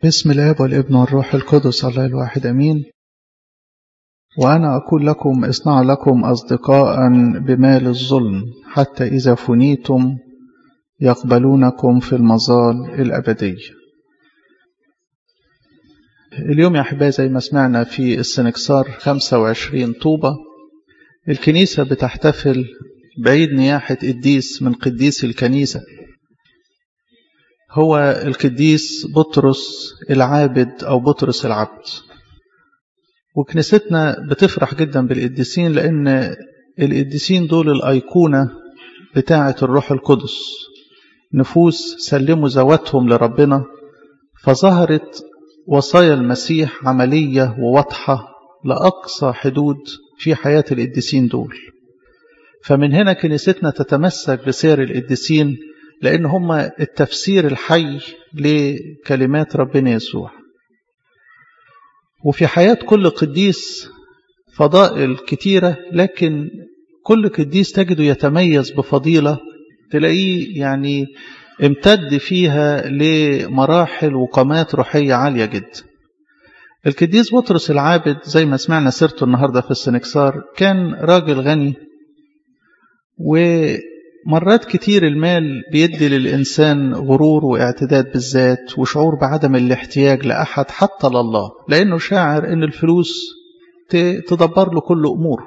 باسم الاب والابن والروح القدس الله الواحد امين وانا اقول لكم اصنع لكم اصدقاء بمال الظلم حتى اذا فنيتم يقبلونكم في المظال الابديه اليوم يا احبائي زي ما سمعنا في السنكسار 25 طوبه الكنيسه بتحتفل بعيد نياحه قديس من قديس الكنيسه هو القديس بطرس العابد أو بطرس العبد وكنيستنا بتفرح جدا بالقديسين لأن القديسين دول الأيقونة بتاعة الروح القدس نفوس سلموا ذواتهم لربنا فظهرت وصايا المسيح عملية وواضحة لأقصى حدود في حياة القديسين دول فمن هنا كنيستنا تتمسك بسير القديسين لأن هم التفسير الحي لكلمات ربنا يسوع وفي حياة كل قديس فضائل كتيرة لكن كل قديس تجده يتميز بفضيلة تلاقيه يعني امتد فيها لمراحل وقامات روحية عالية جدا القديس بطرس العابد زي ما سمعنا سيرته النهاردة في السنكسار كان راجل غني و مرات كتير المال بيدي للإنسان غرور واعتداد بالذات وشعور بعدم الاحتياج لأحد حتى لله لأنه شاعر أن الفلوس تدبر له كل أموره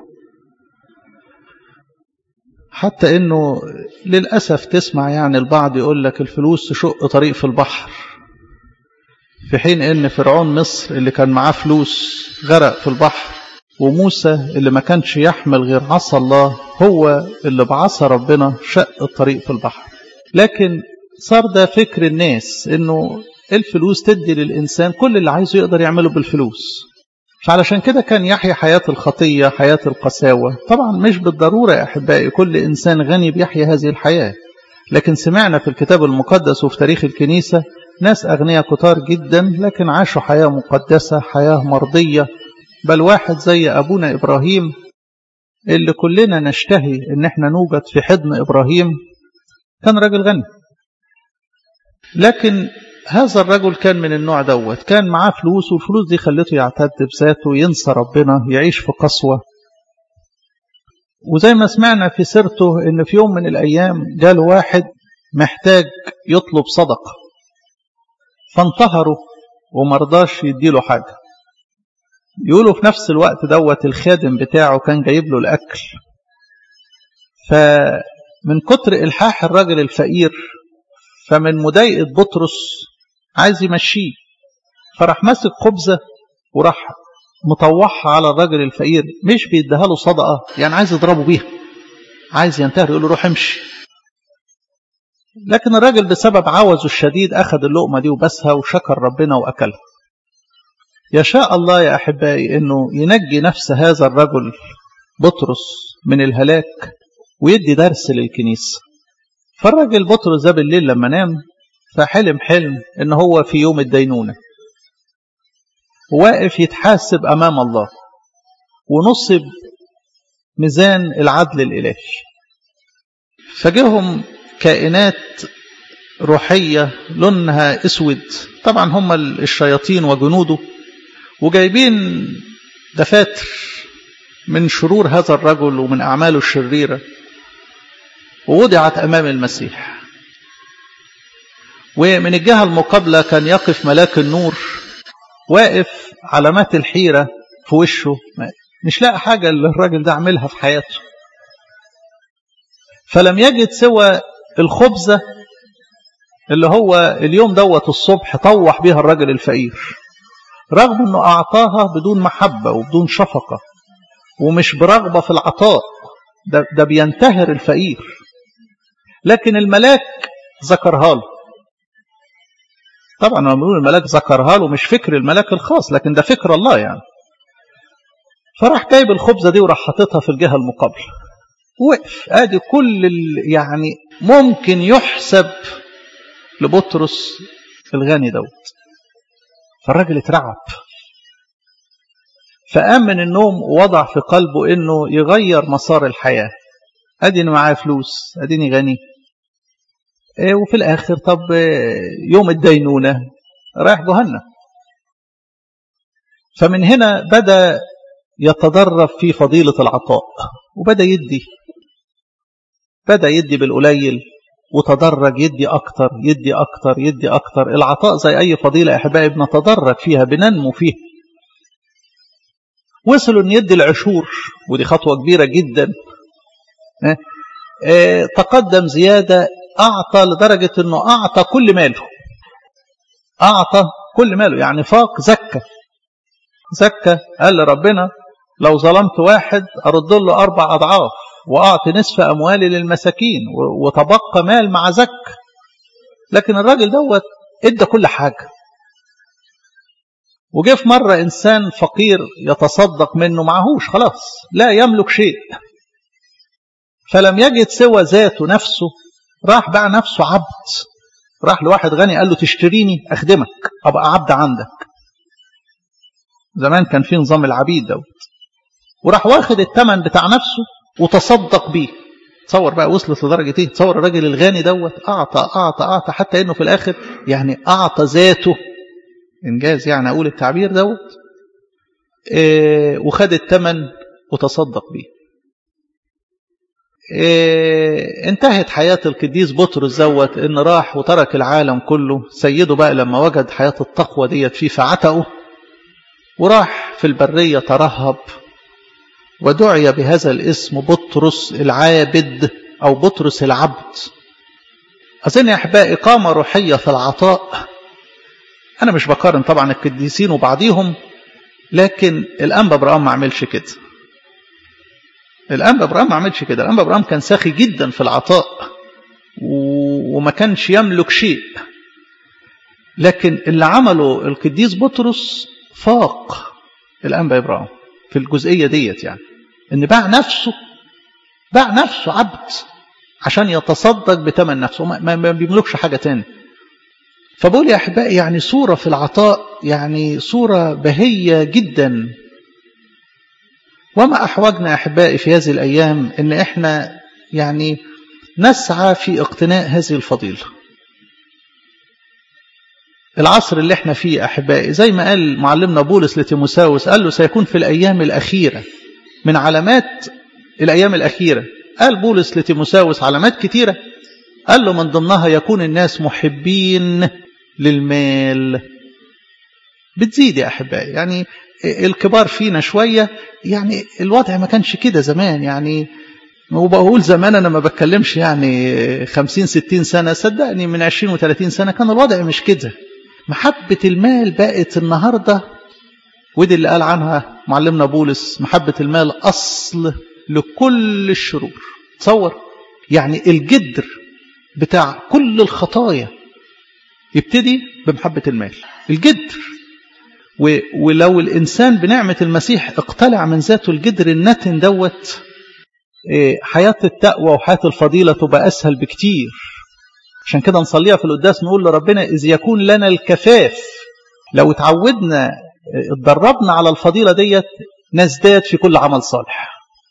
حتى أنه للأسف تسمع يعني البعض يقول لك الفلوس تشق طريق في البحر في حين أن فرعون مصر اللي كان معاه فلوس غرق في البحر وموسى اللي ما كانش يحمل غير عصا الله هو اللي بعصا ربنا شق الطريق في البحر لكن صار ده فكر الناس انه الفلوس تدي للإنسان كل اللي عايزه يقدر يعمله بالفلوس فعلشان كده كان يحيا حياة الخطية حياة القساوة طبعا مش بالضرورة يا أحبائي كل إنسان غني بيحيا هذه الحياة لكن سمعنا في الكتاب المقدس وفي تاريخ الكنيسة ناس أغنياء كتار جدا لكن عاشوا حياة مقدسة حياة مرضية بل واحد زي أبونا إبراهيم اللي كلنا نشتهي ان احنا نوجد في حضن ابراهيم كان راجل غني لكن هذا الرجل كان من النوع دوت كان معاه فلوس والفلوس دي خلته يعتد بذاته ينسى ربنا يعيش في قسوة وزي ما سمعنا في سيرته ان في يوم من الايام جاله واحد محتاج يطلب صدقة فانتهره ومرضاش يديله حاجة يقولوا في نفس الوقت دوت الخادم بتاعه كان جايب له الأكل فمن كتر إلحاح الراجل الفقير فمن مضايقة بطرس عايز يمشيه فراح ماسك خبزة وراح مطوعها على الراجل الفقير مش بيديها له صدقة يعني عايز يضربه بيها عايز ينتهر يقول له روح امشي لكن الراجل بسبب عوزه الشديد أخذ اللقمة دي وبسها وشكر ربنا وأكلها يشاء الله يا أحبائي أنه ينجي نفس هذا الرجل بطرس من الهلاك ويدي درس للكنيسة فالراجل بطرس ده بالليل لما نام فحلم حلم ان هو في يوم الدينونة واقف يتحاسب أمام الله ونصب ميزان العدل الإلهي فجهم كائنات روحية لونها اسود طبعا هم الشياطين وجنوده وجايبين دفاتر من شرور هذا الرجل ومن أعماله الشريرة ووضعت أمام المسيح ومن الجهة المقابلة كان يقف ملاك النور واقف علامات الحيرة في وشه مش لاقي حاجة اللي الراجل ده عملها في حياته فلم يجد سوى الخبزة اللي هو اليوم دوت الصبح طوح بيها الراجل الفقير رغم انه اعطاها بدون محبة وبدون شفقة ومش برغبة في العطاء ده, ده بينتهر الفقير لكن الملاك ذكرها له طبعا لما بنقول الملاك ذكرها له مش فكر الملاك الخاص لكن ده فكر الله يعني فراح جايب الخبزة دي وراح حاططها في الجهة المقابلة وقف ادي كل يعني ممكن يحسب لبطرس الغني دوت فالراجل اترعب فقام من النوم ووضع في قلبه انه يغير مسار الحياة اديني معايا فلوس اديني غني وفي الاخر طب يوم الدينونة رايح جهنم فمن هنا بدأ يتدرب في فضيلة العطاء وبدأ يدي بدأ يدي بالقليل وتدرج يدي أكتر يدي أكتر يدي أكتر العطاء زي أي فضيلة أحبائي بنتدرج فيها بننمو فيها وصلوا أن يدي العشور ودي خطوة كبيرة جدا اه اه تقدم زيادة أعطى لدرجة أنه أعطى كل ماله أعطى كل ماله يعني فاق زكى زكى قال لربنا لو ظلمت واحد أرد له أربع أضعاف وأعطي نصف أموالي للمساكين وتبقى مال مع زك لكن الراجل دوت ادى كل حاجة وجه في مرة إنسان فقير يتصدق منه معهوش خلاص لا يملك شيء فلم يجد سوى ذاته نفسه راح باع نفسه عبد راح لواحد غني قال له تشتريني أخدمك أبقى عبد عندك زمان كان في نظام العبيد دوت وراح واخد الثمن بتاع نفسه وتصدق بيه تصور بقى وصلت لدرجة ايه تصور الراجل الغني دوت اعطى اعطى اعطى حتى انه في الاخر يعني اعطى ذاته انجاز يعني اقول التعبير دوت إيه وخد الثمن وتصدق بيه إيه انتهت حياة القديس بطرس دوت ان راح وترك العالم كله سيده بقى لما وجد حياة التقوى ديت فيه فعتقه وراح في البرية ترهب ودعي بهذا الاسم بطرس العابد أو بطرس العبد أظن يا أحبائي إقامة روحية في العطاء أنا مش بقارن طبعا القديسين وبعضيهم لكن الأنبا إبراهيم ما عملش كده الأنبا إبراهيم ما عملش كده الأنبا إبراهيم كان ساخي جدا في العطاء وما كانش يملك شيء لكن اللي عمله القديس بطرس فاق الأنبا إبراهيم في الجزئية ديت يعني ان باع نفسه باع نفسه عبد عشان يتصدق بثمن نفسه ما, ما بيملكش حاجة تاني فبقول يا أحبائي يعني صورة في العطاء يعني صورة بهية جدا وما أحوجنا أحبائي في هذه الأيام إن إحنا يعني نسعى في اقتناء هذه الفضيلة العصر اللي احنا فيه أحبائي زي ما قال معلمنا بولس لتيموساوس قال له سيكون في الأيام الأخيرة من علامات الأيام الأخيرة قال بولس لتيموساوس علامات كتيرة قال له من ضمنها يكون الناس محبين للمال بتزيد يا أحبائي يعني الكبار فينا شوية يعني الوضع ما كانش كده زمان يعني وبقول زمان أنا ما بتكلمش يعني خمسين ستين سنة صدقني من عشرين وثلاثين سنة كان الوضع مش كده محبة المال بقت النهاردة ودي اللي قال عنها معلمنا بولس محبة المال أصل لكل الشرور تصور يعني الجدر بتاع كل الخطايا يبتدي بمحبة المال الجدر ولو الإنسان بنعمة المسيح اقتلع من ذاته الجدر النتن دوت حياة التقوى وحياة الفضيلة تبقى أسهل بكتير عشان كده نصليها في القداس نقول لربنا إذ يكون لنا الكفاف لو اتعودنا اتدربنا على الفضيلة ديت نزداد في كل عمل صالح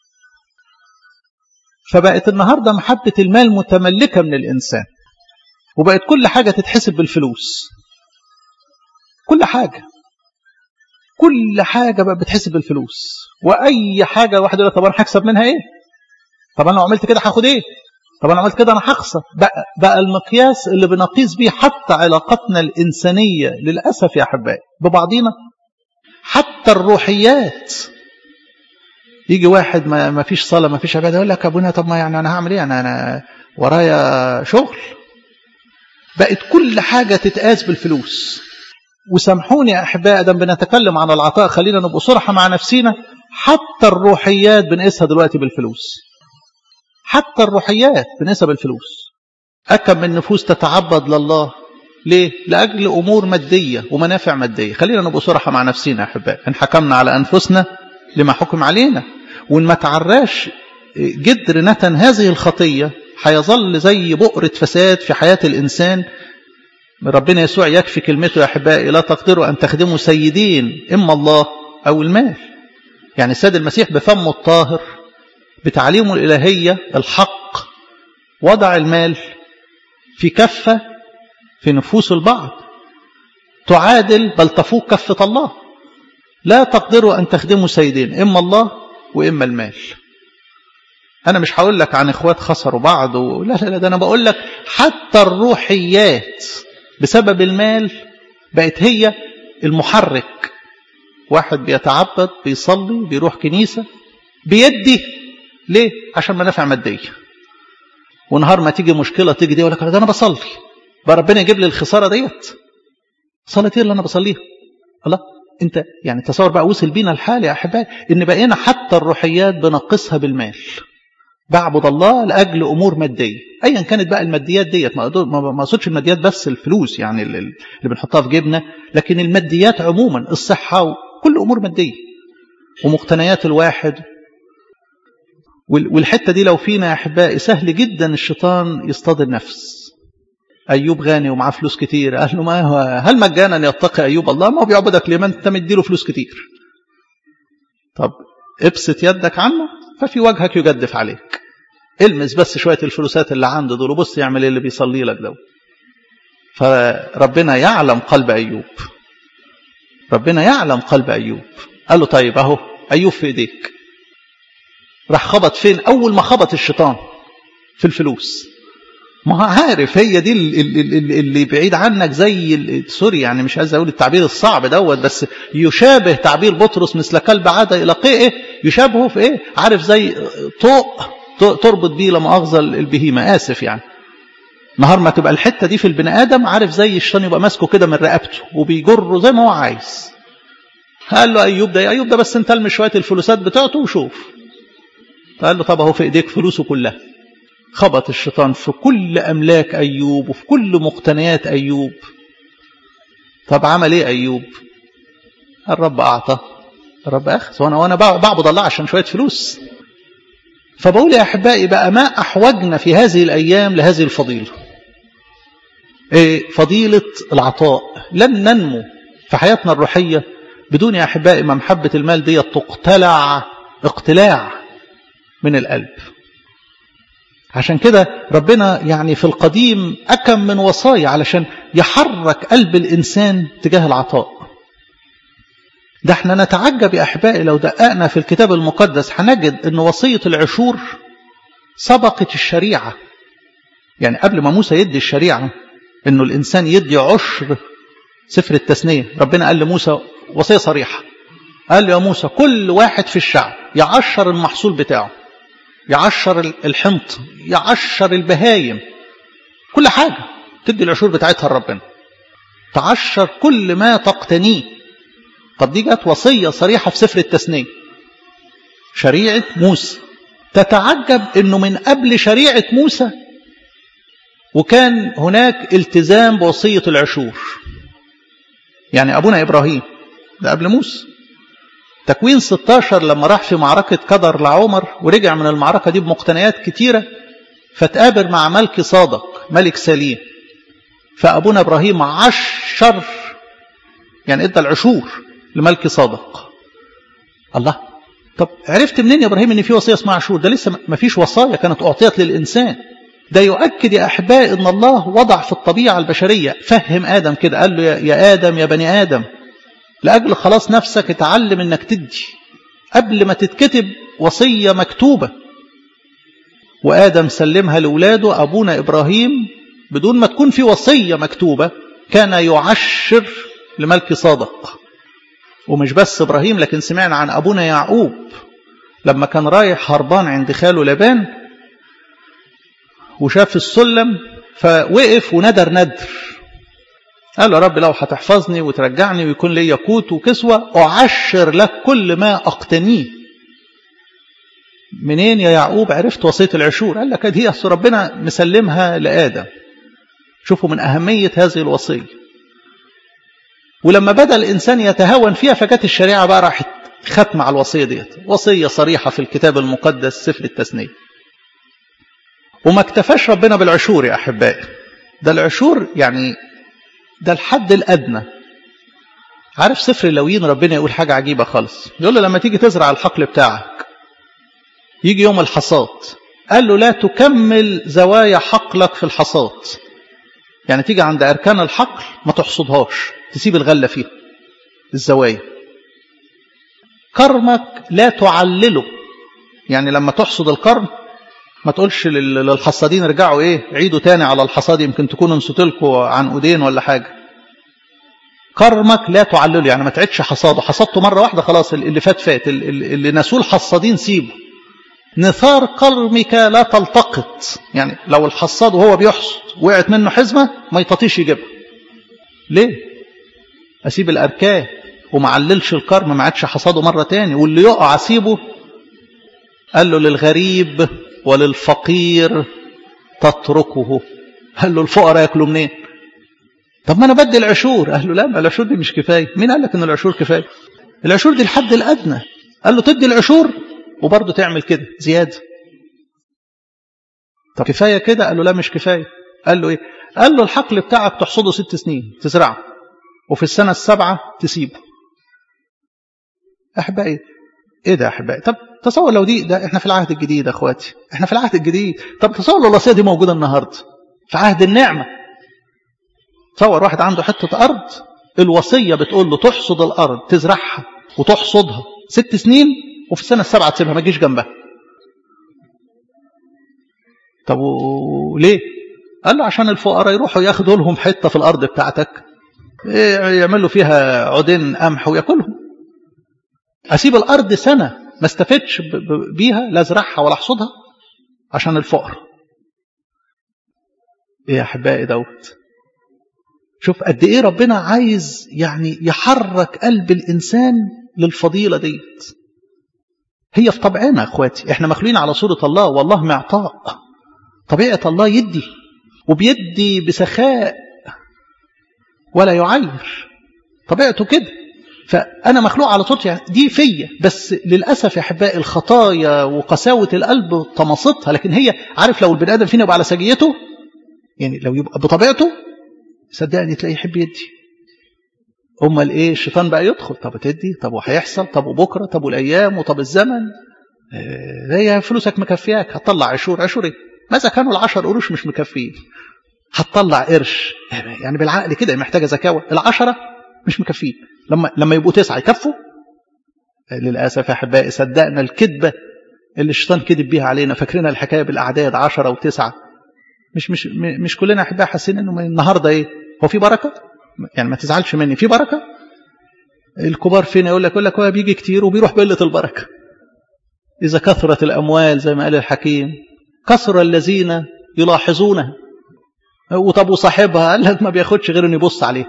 فبقت النهاردة محبة المال متملكة من الإنسان وبقت كل حاجة تتحسب بالفلوس كل حاجة كل حاجة بقى بتحسب بالفلوس وأي حاجة واحد يقول طب أنا هكسب منها إيه طب أنا لو عملت كده هاخد إيه طب أنا عملت كده أنا هخسر بقى, بقى المقياس اللي بنقيس بيه حتى علاقتنا الإنسانية للأسف يا أحبائي ببعضينا حتى الروحيات يجي واحد ما, ما فيش صلاة ما فيش عبادة يقول لك أبونا طب ما يعني أنا هعمل إيه أنا, أنا ورايا شغل بقت كل حاجة تتقاس بالفلوس وسامحوني يا أحباء ده بنتكلم عن العطاء خلينا نبقى صرحة مع نفسينا حتى الروحيات بنقيسها دلوقتي بالفلوس حتى الروحيات بنقيسها بالفلوس أكم من نفوس تتعبد لله ليه؟ لأجل أمور مادية ومنافع مادية خلينا نبقى صرحة مع نفسينا يا أحباء إن حكمنا على أنفسنا لما حكم علينا وإن ما تعراش جدر نتن هذه الخطية هيظل زي بؤرة فساد في حياة الإنسان ربنا يسوع يكفي كلمته يا أحبائي لا تقدروا أن تخدموا سيدين إما الله أو المال يعني السيد المسيح بفمه الطاهر بتعليمه الإلهية الحق وضع المال في كفة في نفوس البعض تعادل بل تفوق كفة الله لا تقدروا أن تخدموا سيدين إما الله وإما المال أنا مش هقول لك عن إخوات خسروا بعض و... لا لا لا ده أنا بقول لك حتى الروحيات بسبب المال بقت هي المحرك واحد بيتعبد بيصلي بيروح كنيسة بيدي ليه عشان منافع مادية ونهار ما تيجي مشكلة تيجي دي يقول لك ده أنا بصلي بقى ربنا يجيب لي الخسارة ديت صلاة ايه اللي أنا بصليها الله انت يعني تصور بقى وصل بينا الحال يا أحبائي إن بقينا حتى الروحيات بنقصها بالمال بعبد الله لأجل أمور مادية أيا كانت بقى الماديات ديت ما أقصدش الماديات بس الفلوس يعني اللي بنحطها في جيبنا لكن الماديات عموما الصحة وكل أمور مادية ومقتنيات الواحد والحتة دي لو فينا يا أحبائي سهل جدا الشيطان يصطاد النفس أيوب غني ومعاه فلوس كتير قال له ما هو هل مجانا يتقي أيوب الله ما هو بيعبدك ليه ما أنت مديله فلوس كتير طب ابسط يدك عنه ففي وجهك يجدف عليك المس بس شوية الفلوسات اللي عنده دول وبص يعمل ايه اللي بيصلي لك ده فربنا يعلم قلب أيوب ربنا يعلم قلب أيوب قال له طيب أهو أيوب في إيديك راح خبط فين أول ما خبط الشيطان في الفلوس ما هو عارف هي دي اللي, اللي بعيد عنك زي سوري يعني مش عايز اقول التعبير الصعب دوت بس يشابه تعبير بطرس مثل كلب عاد الى قيئه يشابهه في ايه عارف زي طوق تربط بيه لا مؤاخذه البهيمه اسف يعني نهار ما تبقى الحته دي في البني ادم عارف زي الشيطان يبقى ماسكه كده من رقبته وبيجره زي ما هو عايز قال له ايوب ده ايوب ده بس انت المش شويه الفلوسات بتاعته وشوف قال له طب اهو في ايديك فلوسه كلها خبط الشيطان في كل أملاك أيوب وفي كل مقتنيات أيوب طب عمل إيه أيوب الرب أعطى الرب أخذ وأنا, وأنا بعبد الله عشان شوية فلوس فبقول يا أحبائي بقى ما أحوجنا في هذه الأيام لهذه الفضيلة إيه فضيلة العطاء لن ننمو في حياتنا الروحية بدون يا أحبائي ما محبة المال دي تقتلع اقتلاع من القلب عشان كده ربنا يعني في القديم أكم من وصايا علشان يحرك قلب الإنسان تجاه العطاء ده احنا نتعجب يا أحبائي لو دققنا في الكتاب المقدس هنجد أن وصية العشور سبقت الشريعة يعني قبل ما موسى يدي الشريعة أنه الإنسان يدي عشر سفر التثنية ربنا قال لموسى وصية صريحة قال له يا موسى كل واحد في الشعب يعشر المحصول بتاعه يعشر الحنط يعشر البهايم كل حاجة تدي العشور بتاعتها لربنا تعشر كل ما تقتنيه طب دي جت وصية صريحة في سفر التثنية شريعة موسى تتعجب انه من قبل شريعة موسى وكان هناك التزام بوصية العشور يعني أبونا إبراهيم ده قبل موسى تكوين 16 لما راح في معركة قدر لعمر ورجع من المعركة دي بمقتنيات كتيرة فتقابل مع ملك صادق ملك سليم فأبونا إبراهيم عشر يعني ادى العشور لملك صادق الله طب عرفت منين يا إبراهيم ان في وصية اسمها عشور ده لسه ما فيش وصايا كانت أعطيت للإنسان ده يؤكد يا أحبائي أن الله وضع في الطبيعة البشرية فهم آدم كده قال له يا آدم يا بني آدم لأجل خلاص نفسك اتعلم انك تدي قبل ما تتكتب وصية مكتوبة وآدم سلمها لأولاده أبونا إبراهيم بدون ما تكون في وصية مكتوبة كان يعشر لملك صادق ومش بس إبراهيم لكن سمعنا عن أبونا يعقوب لما كان رايح هربان عند خاله لبان وشاف السلم فوقف وندر ندر قال له رب لو هتحفظني وترجعني ويكون لي قوت وكسوة أعشر لك كل ما أقتنيه منين يا يعقوب عرفت وصية العشور قال لك دي أصل ربنا مسلمها لآدم شوفوا من أهمية هذه الوصية ولما بدأ الإنسان يتهاون فيها فجت الشريعة بقى راحت ختم على الوصية ديت وصية صريحة في الكتاب المقدس سفر التثنية وما اكتفاش ربنا بالعشور يا أحبائي ده العشور يعني ده الحد الأدنى عارف سفر اللويين ربنا يقول حاجة عجيبة خالص يقول له لما تيجي تزرع الحقل بتاعك يجي يوم الحصاد قال له لا تكمل زوايا حقلك في الحصاد يعني تيجي عند أركان الحقل ما تحصدهاش تسيب الغلة فيها الزوايا كرمك لا تعلله يعني لما تحصد الكرم ما تقولش للحصادين ارجعوا ايه عيدوا تاني على الحصاد يمكن تكونوا نسيتلكوا عن ايدين ولا حاجه كرمك لا تعلله يعني ما تعيدش حصاده حصدته مره واحده خلاص اللي فات فات اللي نسوه الحصادين سيبه نثار كرمك لا تلتقط يعني لو الحصاد وهو بيحصد وقعت منه حزمه ما يطيش يجيبها ليه اسيب الاركان وما عللش الكرم ما عادش حصاده مره تاني واللي يقع اسيبه قال له للغريب وللفقير تتركه قال له الفقراء ياكلوا منين طب ما انا بدي العشور قال له لا ما العشور دي مش كفايه مين قال لك ان العشور كفايه العشور دي الحد الادنى قال له تدي العشور وبرضه تعمل كده زياده طب كفايه كده قال له لا مش كفايه قال له ايه قال له الحقل بتاعك تحصده ست سنين تزرعه وفي السنه السابعه تسيبه احبائي ايه ده يا احبائي طب تصور لو دي ده احنا في العهد الجديد يا اخواتي احنا في العهد الجديد طب تصور لو الوصيه دي موجوده النهارده في عهد النعمه تصور واحد عنده حته ارض الوصيه بتقول له تحصد الارض تزرعها وتحصدها ست سنين وفي السنه السابعه تسيبها ما تجيش جنبها طب وليه قال له عشان الفقراء يروحوا ياخدوا لهم حته في الارض بتاعتك يعملوا فيها عودين قمح وياكلهم اسيب الارض سنه ما استفدش بيها لا ازرعها ولا احصدها عشان الفقر ايه يا احبائي دوت شوف قد ايه ربنا عايز يعني يحرك قلب الانسان للفضيله ديت هي في طبعنا اخواتي احنا مخلوقين على صوره الله والله معطاء طبيعه الله يدي وبيدي بسخاء ولا يعير طبيعته كده فأنا مخلوق على صوت يعني دي فيا بس للأسف يا أحبائي الخطايا وقساوة القلب طمستها لكن هي عارف لو البني آدم فينا يبقى على سجيته يعني لو يبقى بطبيعته صدقني تلاقيه يحب يدي أمال إيه الشيطان بقى يدخل طب تدي طب وهيحصل طب وبكرة طب والأيام وطب الزمن هي فلوسك مكفياك هتطلع عشور عشور إيه ماذا كانوا العشر قروش مش مكفيين هتطلع قرش يعني بالعقل كده محتاجة زكاوة العشرة مش مكفيين لما لما يبقوا تسعة يكفوا للأسف يا أحبائي صدقنا الكذبة اللي الشيطان كذب بيها علينا فاكرين الحكاية بالأعداد عشرة وتسعة مش مش مش كلنا أحبائي حاسين إنه النهاردة إيه هو في بركة يعني ما تزعلش مني في بركة الكبار فين يقول لك يقول لك هو بيجي كتير وبيروح بقلة البركة إذا كثرت الأموال زي ما قال الحكيم كثر الذين يلاحظونها وطب وصاحبها قال لك ما بياخدش غير انه يبص عليه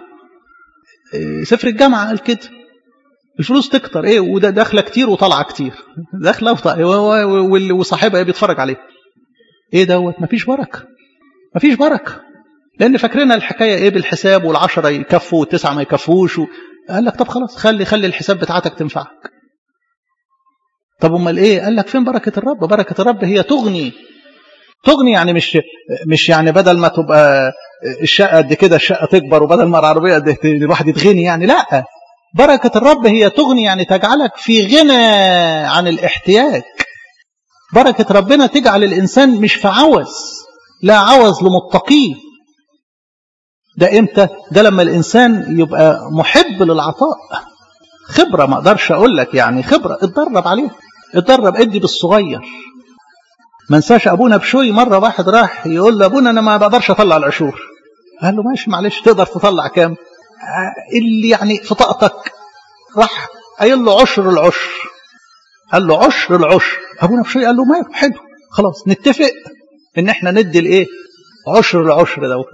سفر الجامعة قال كده الفلوس تكتر ايه وده داخله كتير وطالعه كتير داخله وصاحبها ايه بيتفرج عليه ايه دوت مفيش بركه مفيش بركه لان فاكرين الحكايه ايه بالحساب والعشره يكفوا والتسعه ما يكفوش و... قال لك طب خلاص خلي خلي الحساب بتاعتك تنفعك طب امال ايه قال لك فين بركه الرب بركه الرب هي تغني تغني يعني مش مش يعني بدل ما تبقى الشقه قد كده الشقه تكبر وبدل ما العربيه قد الواحد يتغني يعني لا بركه الرب هي تغني يعني تجعلك في غنى عن الاحتياج بركه ربنا تجعل الانسان مش في عوز لا عوز لمتقيه ده امتى ده لما الانسان يبقى محب للعطاء خبره ما اقدرش اقول لك يعني خبره اتدرب عليها اتدرب ادي بالصغير ما انساش ابونا بشوي مره واحد راح يقول لابونا انا ما بقدرش اطلع العشور قال له ماشي معلش تقدر تطلع كام اللي يعني في طاقتك راح قايل له عشر العشر قال له عشر العشر ابونا بشوي قال له ما حلو خلاص نتفق ان احنا ندي الايه عشر العشر دوت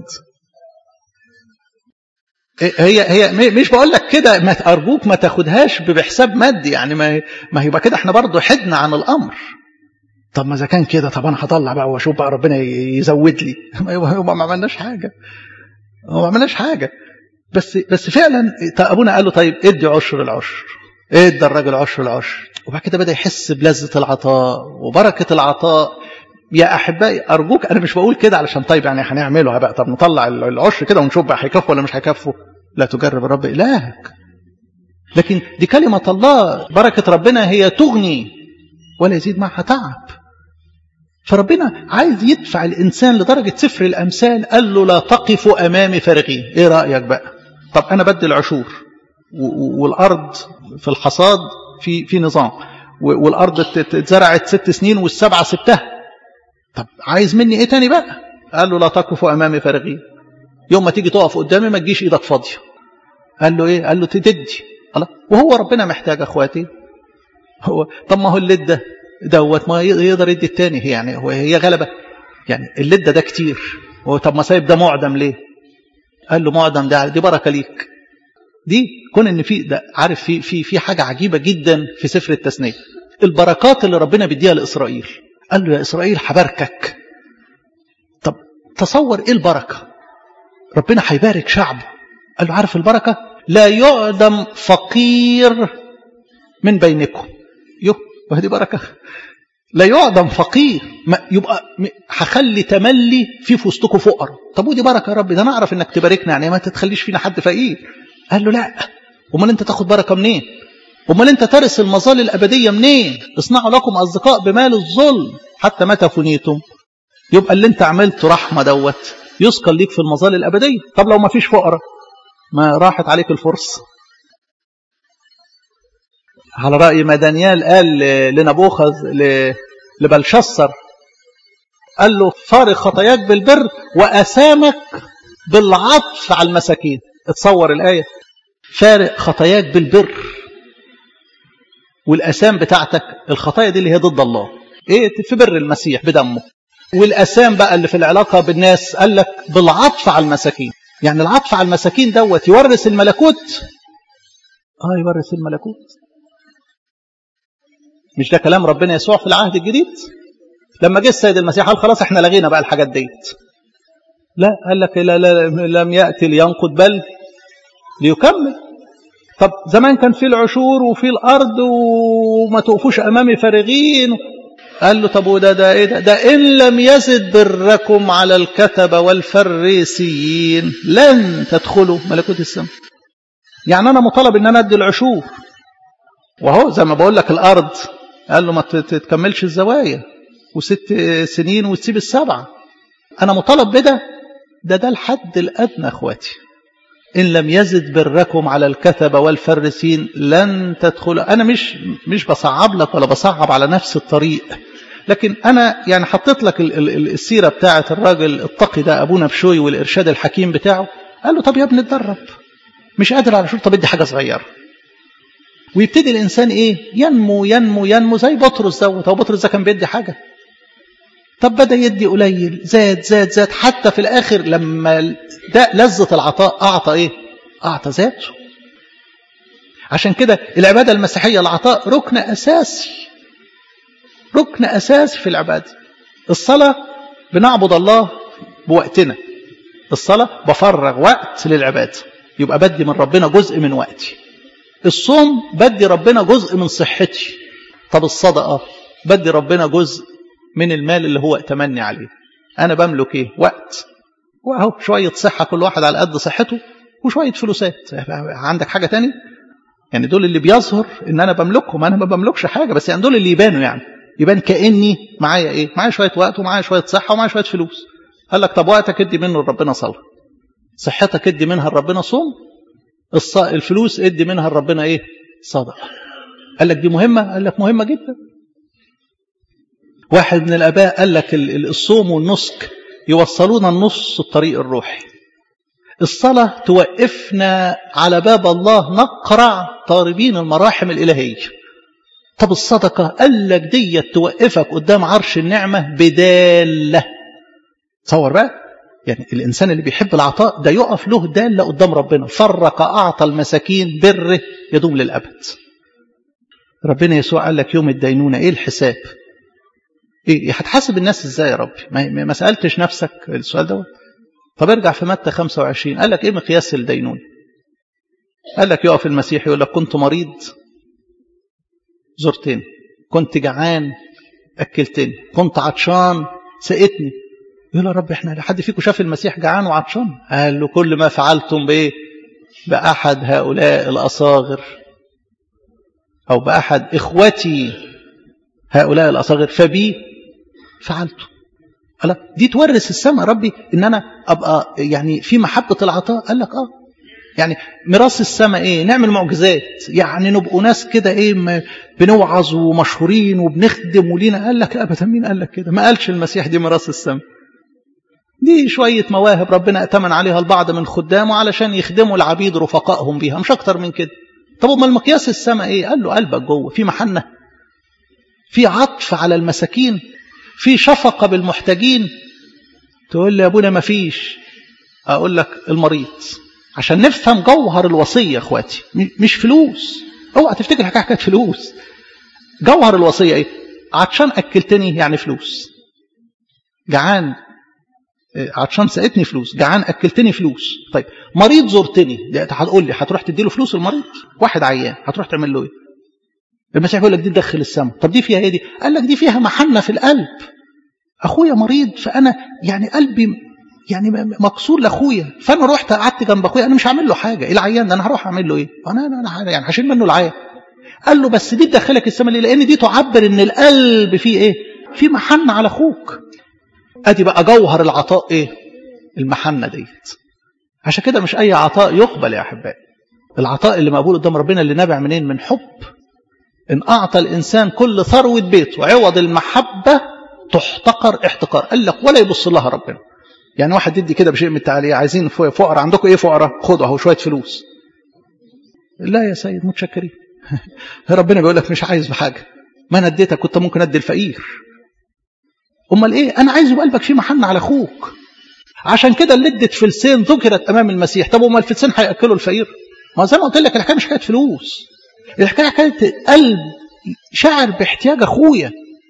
هي هي مش بقول لك كده ما ارجوك ما تاخدهاش بحساب مادي يعني ما ما يبقى كده احنا برضه حدنا عن الامر طب ما اذا كان كده طب انا هطلع بقى واشوف بقى ربنا يزود لي ما ما عملناش حاجه ما عملناش حاجه بس بس فعلا ابونا قال له طيب ادي عشر العشر ادى الراجل عشر العشر وبعد كده بدا يحس بلذه العطاء وبركه العطاء يا احبائي ارجوك انا مش بقول كده علشان طيب يعني هنعمله بقى طب نطلع العشر كده ونشوف بقى هيكفوا ولا مش هيكفوا لا تجرب الرب الهك لكن دي كلمه الله بركه ربنا هي تغني ولا يزيد معها تعب فربنا عايز يدفع الإنسان لدرجة سفر الأمثال قال له لا تقف أمامي فارغين إيه رأيك بقى طب انا بدي العشور والارض في الحصاد في في نظام والارض اتزرعت ست سنين والسبعه سبتها طب عايز مني ايه تاني بقى قال له لا تقفوا امامي فارغين يوم ما تيجي تقف قدامي ما تجيش ايدك فاضيه قال له ايه قال له تدي الله وهو ربنا محتاج اخواتي هو طب ما هو اللد ده دوت ما يقدر يدي التاني يعني هو هي غلبه يعني اللد ده كتير هو طب ما سايب ده معدم ليه قال له معدم ده دي بركه ليك دي كون ان في ده عارف في في في حاجه عجيبه جدا في سفر التثنيه البركات اللي ربنا بيديها لاسرائيل قال له يا اسرائيل هباركك طب تصور ايه البركه ربنا هيبارك شعبه قال له عارف البركه لا يعدم فقير من بينكم يو وهذه بركه لا يعدم فقير ما يبقى هخلي تملي في في وسطكم فقراء طب ودي بركه يا رب ده انا اعرف انك تباركنا يعني ما تتخليش فينا حد فقير قال له لا امال انت تاخد بركه منين امال انت ترث المظال الابديه منين اصنعوا لكم اصدقاء بمال الظلم حتى متى فنيتم يبقى اللي انت عملته رحمه دوت يذكر ليك في المظال الابديه طب لو ما فيش فقراء ما راحت عليك الفرصه على رأي ما دانيال قال لنبوخذ لبلشسر قال له فارق خطاياك بالبر وأسامك بالعطف على المساكين اتصور الآية فارق خطاياك بالبر والأسام بتاعتك الخطايا دي اللي هي ضد الله ايه في بر المسيح بدمه والأسام بقى اللي في العلاقة بالناس قال لك بالعطف على المساكين يعني العطف على المساكين دوت يورث الملكوت اه يورث الملكوت مش ده كلام ربنا يسوع في العهد الجديد لما جه السيد المسيح قال خلاص احنا لغينا بقى الحاجات ديت لا قال لك لا, لا لم يأتي لينقض بل ليكمل طب زمان كان في العشور وفي الأرض وما توقفوش أمامي فارغين قال له طب وده ده ايه ده ده إن لم يزد بركم على الكتبة والفريسيين لن تدخلوا ملكوت السماء يعني أنا مطالب إن أنا أدي العشور وهو زي ما بقول لك الأرض قال له ما تتكملش الزوايا وست سنين وتسيب السبعة أنا مطالب بده ده ده الحد الأدنى أخواتي إن لم يزد بركم على الكتبة والفرسين لن تدخلوا أنا مش مش بصعب لك ولا بصعب على نفس الطريق لكن أنا يعني حطيت لك السيرة بتاعة الراجل التقي ده أبونا بشوي والإرشاد الحكيم بتاعه قال له طب يا ابني اتدرب مش قادر على شو طب ادي حاجة صغيرة ويبتدي الإنسان إيه ينمو ينمو ينمو زي بطرس دوت هو بطرس ده كان بيدي حاجة طب بدأ يدي قليل زاد زاد زاد حتى في الآخر لما ده لذة العطاء أعطى إيه أعطى ذاته عشان كده العبادة المسيحية العطاء ركن أساسي ركن أساسي في العبادة الصلاة بنعبد الله بوقتنا الصلاة بفرغ وقت للعبادة يبقى بدي من ربنا جزء من وقتي الصوم بدي ربنا جزء من صحتي طب الصدقة بدي ربنا جزء من المال اللي هو اتمني عليه أنا بملك إيه وقت وأهو شوية صحة كل واحد على قد صحته وشوية فلوسات عندك حاجة تاني يعني دول اللي بيظهر ان انا بملكهم انا ما بملكش حاجة بس يعني دول اللي يبانوا يعني يبان كأني معايا ايه معايا شوية وقت ومعايا شوية صحة ومعايا شوية فلوس قال لك طب وقتك ادي منه لربنا صلاة صحتك ادي منها لربنا صوم الص... الفلوس ادي منها لربنا ايه صدقة قال لك دي مهمة قال لك مهمة جدا واحد من الاباء قال لك الصوم والنسك يوصلونا النص الطريق الروحي الصلاة توقفنا على باب الله نقرع طالبين المراحم الإلهية طب الصدقة قال لك ديت توقفك قدام عرش النعمة بدالة تصور بقى يعني الإنسان اللي بيحب العطاء ده يقف له دالة قدام ربنا فرق أعطى المساكين بره يدوم للأبد ربنا يسوع قال لك يوم الدينونة إيه الحساب إيه هتحاسب الناس إزاي يا ربي ما, ما سألتش نفسك السؤال دوت طب ارجع في متى 25 قال لك ايه مقياس الدينون قال لك يقف المسيح يقول لك كنت مريض زرتني كنت جعان اكلتني كنت عطشان سقتني يقول يا رب احنا حد فيكم شاف المسيح جعان وعطشان قال له كل ما فعلتم بايه باحد هؤلاء الاصاغر او باحد اخوتي هؤلاء الاصاغر فبي فعلته قال دي تورث السماء ربي ان انا ابقى يعني في محبه العطاء قال لك اه يعني ميراث السماء ايه نعمل معجزات يعني نبقوا ناس كده ايه بنوعظ ومشهورين وبنخدم ولينا قال لك ابدا مين قال لك كده ما قالش المسيح دي ميراث السماء دي شوية مواهب ربنا اتمن عليها البعض من خدامه علشان يخدموا العبيد رفقائهم بيها مش اكتر من كده طب امال مقياس السماء ايه قال له قلبك جوه في محنه في عطف على المساكين في شفقه بالمحتاجين تقول لي يا ابونا ما فيش اقول لك المريض عشان نفهم جوهر الوصيه يا اخواتي مش فلوس اوعى تفتكر حكايه حكايه فلوس جوهر الوصيه ايه عطشان اكلتني يعني فلوس جعان عطشان سقتني فلوس جعان اكلتني فلوس طيب مريض زرتني هتقول لي هتروح تدي له فلوس المريض واحد عيان هتروح تعمل له ايه المسيح بيقول لك دي تدخل السماء طب دي فيها ايه دي قال لك دي فيها محنه في القلب اخويا مريض فانا يعني قلبي يعني مكسور لاخويا فانا رحت قعدت جنب اخويا انا مش هعمل له حاجه العيان ده انا هروح اعمل له ايه انا انا يعني هشيل منه العيان قال له بس دي تدخلك السماء ليه لان دي تعبر ان القلب فيه ايه في محنه على اخوك ادي بقى جوهر العطاء ايه المحنه ديت عشان كده مش اي عطاء يقبل يا احبائي العطاء اللي مقبول قدام ربنا اللي نابع منين من حب ان اعطى الانسان كل ثروه بيته عوض المحبه تحتقر احتقار قال لك ولا يبص لها ربنا يعني واحد يدي كده بشيء من التعاليه عايزين فقراء عندكم ايه فقراء خدوا اهو شويه فلوس لا يا سيد متشكرين ربنا بيقول لك مش عايز بحاجه ما انا اديتك كنت ممكن ادي الفقير امال ايه انا عايز يبقى قلبك فيه محنه على اخوك عشان كده اللي ادت فلسين ذكرت امام المسيح طب امال الفلسين هياكلوا الفقير ما زي ما قلت لك الحكايه مش حكايه فلوس الحكايه حكايه قلب شاعر باحتياج اخويا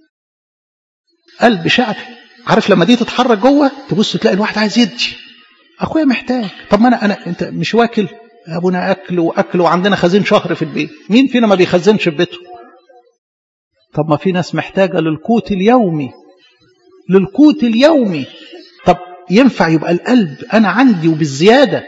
قلب شاعر عارف لما دي تتحرك جوه تبص تلاقي الواحد عايز يدي اخويا محتاج طب ما انا انا انت مش واكل ابونا اكل واكل وعندنا خزين شهر في البيت مين فينا ما بيخزنش في بيته طب ما في ناس محتاجه للقوت اليومي للقوت اليومي طب ينفع يبقى القلب انا عندي وبالزياده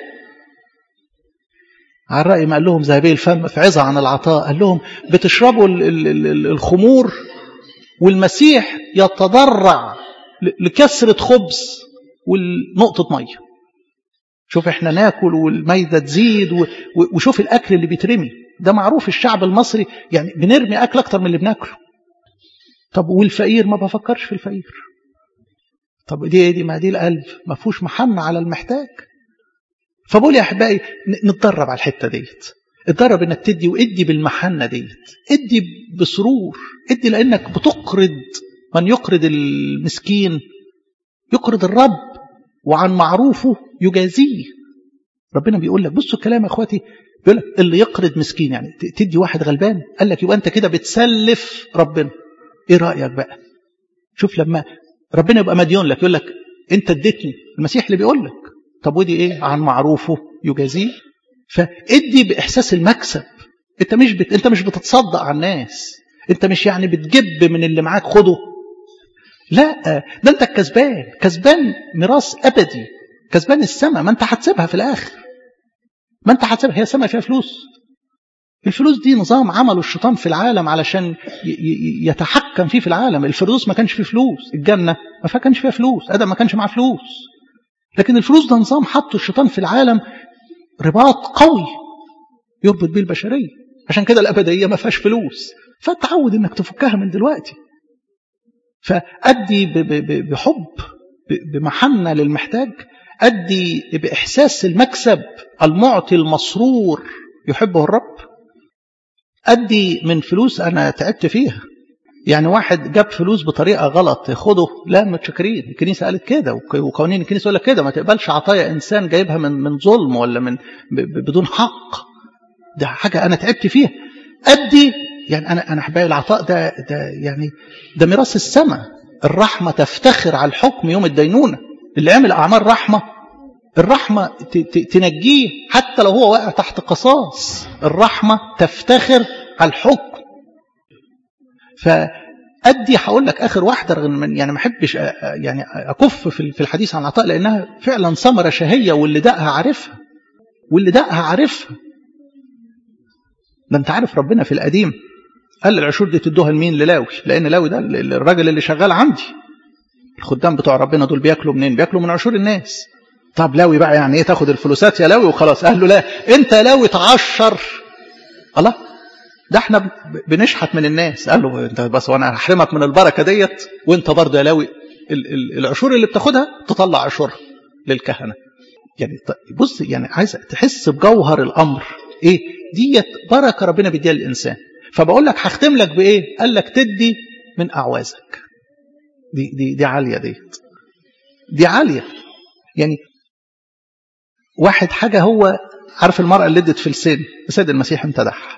على الرأي ما قال لهم ذهبي الفم في عظة عن العطاء قال لهم بتشربوا ال ال ال الخمور والمسيح يتضرع لكسرة خبز ونقطة مية شوف احنا ناكل والميدة تزيد وشوف الأكل اللي بيترمي ده معروف الشعب المصري يعني بنرمي أكل أكتر من اللي بناكله طب والفقير ما بفكرش في الفقير طب دي دي ما دي القلب ما فيهوش محنة على المحتاج فبقول يا احبائي نتدرب على الحته ديت اتدرب انك تدي وادي بالمحنه ديت ادي بسرور ادي لانك بتقرض من يقرض المسكين يقرض الرب وعن معروفه يجازيه ربنا بيقول لك بصوا الكلام يا اخواتي بيقول لك اللي يقرض مسكين يعني تدي واحد غلبان قال لك يبقى انت كده بتسلف ربنا ايه رايك بقى شوف لما ربنا يبقى مديون لك يقول لك انت اديتني المسيح اللي بيقول لك طب ودي ايه عن معروفه يجازيه فادي باحساس المكسب انت مش بت... انت مش بتتصدق على الناس انت مش يعني بتجب من اللي معاك خده لا ده انت الكسبان كسبان ميراث ابدي كسبان السماء ما انت هتسيبها في الاخر ما انت هتسيبها هي السماء فيها فلوس الفلوس دي نظام عمله الشيطان في العالم علشان يتحكم فيه في العالم الفردوس ما كانش فيه فلوس الجنه ما كانش فيها فلوس ادم ما كانش معاه فلوس لكن الفلوس ده نظام حطه الشيطان في العالم رباط قوي يربط بيه البشريه عشان كده الابديه ما فيهاش فلوس فتعود انك تفكها من دلوقتي فادي بحب بمحنه للمحتاج ادي باحساس المكسب المعطي المسرور يحبه الرب ادي من فلوس انا تعبت فيها يعني واحد جاب فلوس بطريقه غلط خده لا متشكرين الكنيسه قالت كده وقوانين الكنيسه يقول لك كده ما تقبلش عطايا انسان جايبها من من ظلم ولا من بدون حق ده حاجه انا تعبت فيها ادي يعني انا انا احبائي العطاء ده ده يعني ده ميراث السماء الرحمه تفتخر على الحكم يوم الدينونه اللي عمل اعمال رحمه الرحمه تنجيه حتى لو هو واقع تحت قصاص الرحمه تفتخر على الحكم فأدي هقول لك آخر واحدة رغم من يعني ما أحبش يعني أكف في الحديث عن العطاء لأنها فعلا ثمرة شهية واللي دقها عارفها واللي دقها عارفها ده أنت عارف ربنا في القديم قال العشور دي تدوها لمين للاوي لأن لاوي ده الراجل اللي شغال عندي الخدام بتوع ربنا دول بياكلوا منين بياكلوا من عشور الناس طب لاوي بقى يعني ايه تاخد الفلوسات يا لاوي وخلاص قال له لا انت يا لاوي تعشر الله ده احنا بنشحت من الناس قال له انت بس وانا هحرمك من البركه ديت وانت برضه يا لاوي العشور اللي بتاخدها تطلع عشورها للكهنه يعني بص يعني عايز تحس بجوهر الامر ايه ديت بركه ربنا بيديها للانسان فبقول لك هختم لك بايه قال لك تدي من اعوازك دي دي دي عاليه ديت دي عاليه يعني واحد حاجه هو عارف المراه اللي ادت فلسين السيد المسيح امتدحها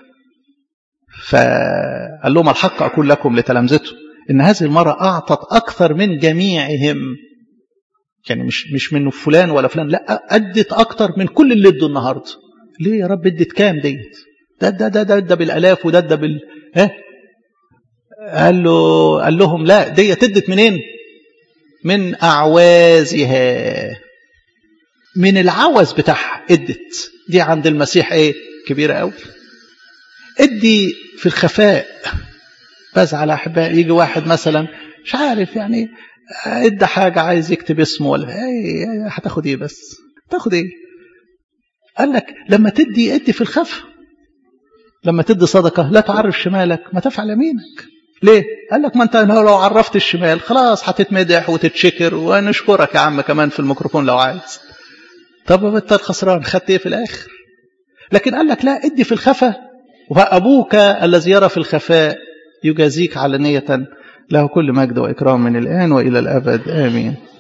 فقال لهم الحق اقول لكم لتلامذته ان هذه المراه اعطت اكثر من جميعهم يعني مش مش من فلان ولا فلان لا ادت اكتر من كل اللي ادوا النهارده ليه يا رب ادت كام ديت ده ده ده ده, ده بالالاف وده ده بال ها قال له قال لهم لا ديت ادت منين من اعوازها من العوز بتاعها ادت دي عند المسيح ايه كبيره قوي ادي في الخفاء بزعل احبائي يجي واحد مثلا مش عارف يعني ادى حاجة عايز يكتب اسمه ولا ايه هتاخد ايه بس تاخد ايه قال لك لما تدي ادي في الخفا لما تدي صدقة لا تعرف شمالك ما تفعل يمينك ليه قال لك ما انت لو عرفت الشمال خلاص هتتمدح وتتشكر ونشكرك يا عم كمان في الميكروفون لو عايز طب انت الخسران خدت ايه في الاخر لكن قال لك لا ادي في الخفا وابوك الذي يرى في الخفاء يجازيك علانية له كل مجد وإكرام من الآن وإلى الأبد آمين